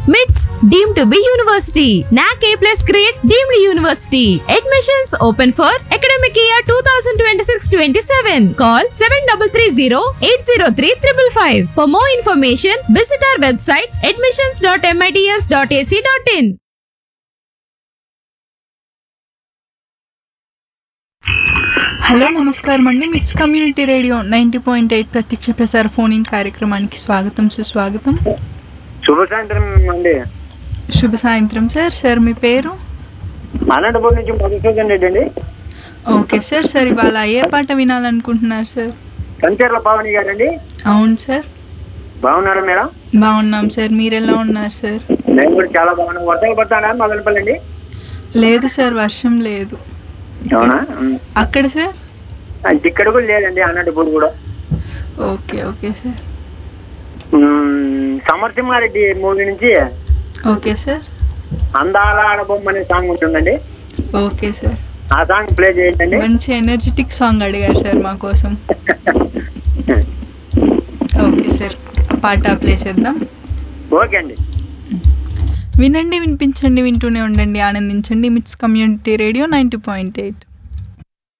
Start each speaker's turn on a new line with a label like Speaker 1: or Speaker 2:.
Speaker 1: మిట్స్ deem to be university NAAC A plus grade deemed university admissions open for academic year two thousand twenty six twenty seven call seven double three zero eight zero three triple five for more information visit our website admissions dot M I T S dot AC dot in
Speaker 2: hello నమస్కారం అండి MITS community radio ninety point eight ప్రత్యక్ష ప్రసార phone in కార్యక్రమానికి స్వాగతం సుస్వాగతం
Speaker 3: శుభ సాయంత్రం అండి
Speaker 2: శుభ సాయంత్రం సార్ సార్ మీ పేరు
Speaker 3: అనంతపురం నుంచి మధుసూదన్ రెడ్డి అండి
Speaker 2: ఓకే సార్ సార్ ఇవాళ ఏ పాట వినాలనుకుంటున్నారు సార్
Speaker 3: కంచర్ల పావని గారండి
Speaker 2: అవును సార్
Speaker 3: బాగున్నారా మేడం
Speaker 2: బాగున్నాం సార్ మీరు ఎలా ఉన్నారు సార్
Speaker 3: నేను కూడా చాలా బాగున్నాను వర్షాలు పడతాడా మదనపల్లి అండి
Speaker 2: లేదు సార్ వర్షం లేదు
Speaker 3: అవునా ఉమ్.
Speaker 2: అక్కడ సార్
Speaker 3: అంటే ఇక్కడ కూడా లేదండి అనంతపూర్ కూడా
Speaker 2: okay okay sir
Speaker 3: um, Samarasimha Reddy movie నుంచి
Speaker 2: ఓకే సార్
Speaker 3: అందాల ఆడబొమ్మ అనే సాంగ్ ఉంటుందండి
Speaker 2: ఓకే సార్
Speaker 3: ఆ సాంగ్ ప్లే చేయండి
Speaker 2: మంచి ఎనర్జెటిక్ సాంగ్ అడిగారు సార్ మా కోసం ఓకే సార్ ఆ పాట ప్లే చేద్దాం
Speaker 3: ఓకే అండి
Speaker 2: వినండి వినిపించండి వింటూనే ఉండండి ఆనందించండి MITS community radio ninety point eight